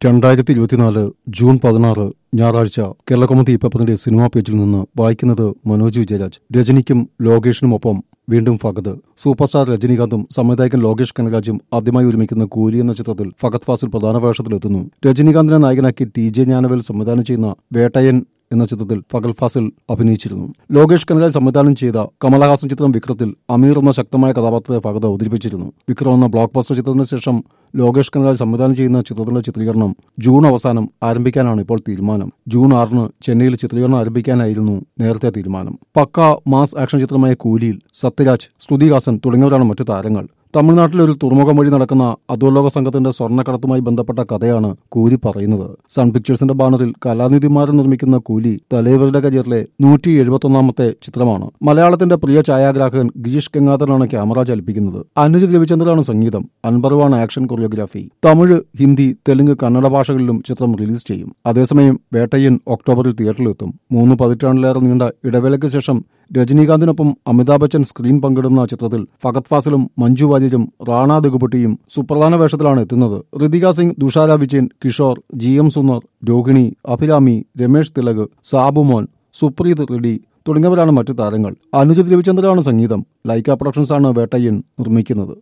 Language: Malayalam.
രണ്ടായിരത്തി ഇരുപത്തിനാല് ജൂൺ പതിനാറ് ഞായറാഴ്ച കേരളകൗമുദി പേപ്പറിന്റെ സിനിമാ പേജിൽ നിന്ന് വായിക്കുന്നത് മനോജ് വിജയരാജ് രജനിക്കും ലോകേഷിനുമൊപ്പം വീണ്ടും ഫഗത് സൂപ്പർ സ്റ്റാർ രജനീകാന്തും സംവിധായകൻ ലോകേഷ് കനരാജും ആദ്യമായി ഒരുമിക്കുന്ന കൂലി എന്ന ചിത്രത്തിൽ ഫഗത് ഫാസിൽ പ്രധാന വേഷത്തിലെത്തുന്നു രജനീകാന്തിനെ നായകനാക്കി ടി ജെ ജ്ഞാനവേൽ സംവിധാനം ചെയ്യുന്ന വേട്ടയൻ എന്ന ചിത്രത്തിൽ ഫഗൽ ഫാസിൽ അഭിനയിച്ചിരുന്നു ലോകേഷ് കനരാജ് സംവിധാനം ചെയ്ത കമലഹാസൻ ചിത്രം വിക്രത്തിൽ അമീർ എന്ന ശക്തമായ കഥാപാത്രത്തെ ഫഗത് അവതരിപ്പിച്ചിരുന്നു വിക്രം എന്ന ബ്ലോക്ക് ബസ്റ്റർ ചിത്രത്തിന് ശേഷം ലോകേഷ് കനരാജ് സംവിധാനം ചെയ്യുന്ന ചിത്രത്തിന്റെ ചിത്രീകരണം ജൂൺ അവസാനം ആരംഭിക്കാനാണ് ഇപ്പോൾ തീരുമാനം ജൂൺ ആറിന് ചെന്നൈയിൽ ചിത്രീകരണം ആരംഭിക്കാനായിരുന്നു നേരത്തെ തീരുമാനം പക്ക മാസ് ആക്ഷൻ ചിത്രമായ കൂലിയിൽ സത്യരാജ് ശ്രുതിഹാസൻ തുടങ്ങിയവരാണ് മറ്റു താരങ്ങൾ തമിഴ്നാട്ടിലെ ഒരു തുറമുഖം വഴി നടക്കുന്ന അധോലോക സംഘത്തിന്റെ സ്വർണ്ണക്കടത്തുമായി ബന്ധപ്പെട്ട കഥയാണ് കൂലി പറയുന്നത് സൺ പിക്ചേഴ്സിന്റെ ബാനറിൽ കലാനിധിമാരൻ നിർമ്മിക്കുന്ന കൂലി തലേവരുടെ കരിയറിലെ നൂറ്റി എഴുപത്തൊന്നാമത്തെ ചിത്രമാണ് മലയാളത്തിന്റെ പ്രിയ ഛായാഗ്രാഹകൻ ഗിരീഷ് ഗംഗാധരനാണ് ക്യാമറ ചലിപ്പിക്കുന്നത് അനുജിത് രവിചന്ദ്രനാണ് സംഗീതം അൻപറുവാണ് ആക്ഷൻ കൊറിയോഗ്രാഫി തമിഴ് ഹിന്ദി തെലുങ്ക് കന്നഡ ഭാഷകളിലും ചിത്രം റിലീസ് ചെയ്യും അതേസമയം വേട്ടയ്യൻ ഒക്ടോബറിൽ തിയേറ്ററിലെത്തും മൂന്ന് പതിറ്റാണ്ടിലേറെ നീണ്ട ഇടവേളയ്ക്ക് ശേഷം രജനീകാന്തിനൊപ്പം അമിതാഭ് ബച്ചൻ സ്ക്രീൻ പങ്കിടുന്ന ചിത്രത്തിൽ ഫഗത് ഫാസിലും മഞ്ജു വാര്യരും റാണ ദഗുപട്ടിയും സുപ്രധാന വേഷത്തിലാണ് എത്തുന്നത് ഋതിക സിംഗ് ദുഷാര വിജയൻ കിഷോർ ജി എം സുന്ദർ രോഹിണി അഭിരാമി രമേഷ് തിലക് സാബുമോൻ സുപ്രീത് റെഡ്ഡി തുടങ്ങിയവരാണ് മറ്റു താരങ്ങൾ അനുജിത് രവിചന്ദ്രനാണ് സംഗീതം ലൈക്ക പ്രൊഡക്ഷൻസാണ് വേട്ടയ്യൻ നിർമ്മിക്കുന്നത്